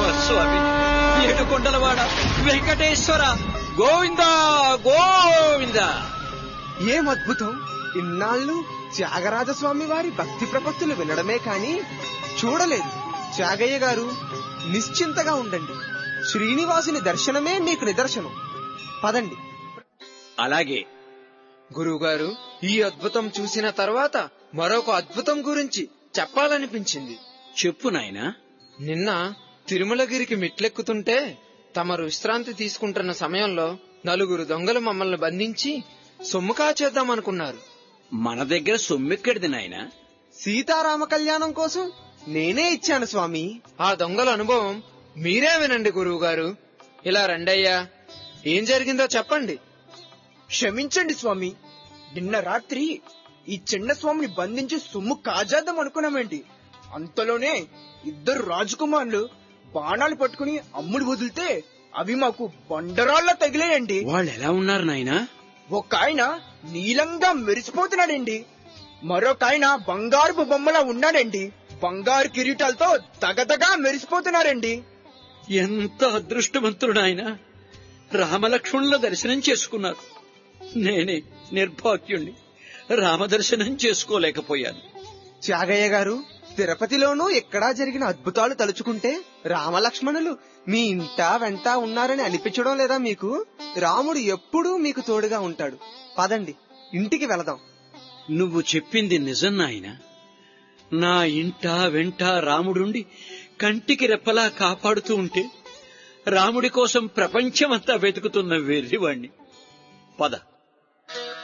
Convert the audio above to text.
స్వామి ఏడుకొండలవాడ వెంకటేశ్వర గోవింద గోవింద ఏం అద్భుతం ఇన్నాళ్ళు త్యాగరాజస్వామి వారి భక్తి ప్రపత్తులు వినడమే కాని చూడలేదు త్యాగయ్య గారు నిశ్చింతగా ఉండండి శ్రీనివాసుని దర్శనమే మీకు నిదర్శనం పదండి అలాగే గురువుగారు ఈ అద్భుతం చూసిన తర్వాత మరొక అద్భుతం గురించి చెప్పాలనిపించింది చెప్పు నాయనా నిన్న తిరుమలగిరికి మెట్లెక్కుతుంటే తమరు విశ్రాంతి తీసుకుంటున్న సమయంలో నలుగురు దొంగలు మమ్మల్ని బంధించి సొమ్ము కాచేద్దామనుకున్నారు మన దగ్గర సొమ్మెక్కడిది నాయనా సీతారామ కళ్యాణం కోసం నేనే ఇచ్చాను స్వామి ఆ దొంగల అనుభవం మీరే వినండి గురువుగారు ఇలా రండయ్యా ఏం జరిగిందో చెప్పండి క్షమించండి స్వామి నిన్న రాత్రి ఈ చిన్న స్వామిని బంధించి సొమ్ము కాజేద్దాం అనుకున్నామేంటి అంతలోనే ఇద్దరు రాజకుమారులు బాణాలు పట్టుకుని అమ్ముడు వదిలితే అవి మాకు బండరాళ్ళ తగిలేయండి వాళ్ళు ఎలా ఉన్నారు నాయనా ఒక ఆయన నీలంగా మెరిసిపోతున్నాడండి మరొక ఆయన బంగారు బొమ్మలా ఉన్నాడండి బంగారు కిరీటాలతో తగతగా మెరిసిపోతున్నారండి ఎంత అదృష్టవంతుడు ఆయన రామలక్ష్మణుల దర్శనం చేసుకున్నారు నేనే నిర్భాగ్యుణ్ణి రామదర్శనం చేసుకోలేకపోయాను త్యాగయ్య గారు తిరుపతిలోనూ ఎక్కడా జరిగిన అద్భుతాలు తలుచుకుంటే రామలక్ష్మణులు మీ ఇంట వెంట ఉన్నారని అనిపించడం లేదా మీకు రాముడు ఎప్పుడూ మీకు తోడుగా ఉంటాడు పదండి ఇంటికి వెళదాం నువ్వు చెప్పింది నిజం నాయన నా ఇంట వెంట రాముడుండి కంటికి రెప్పలా కాపాడుతూ ఉంటే రాముడి కోసం ప్రపంచమంతా వెతుకుతున్న వెర్రివాణ్ణి పద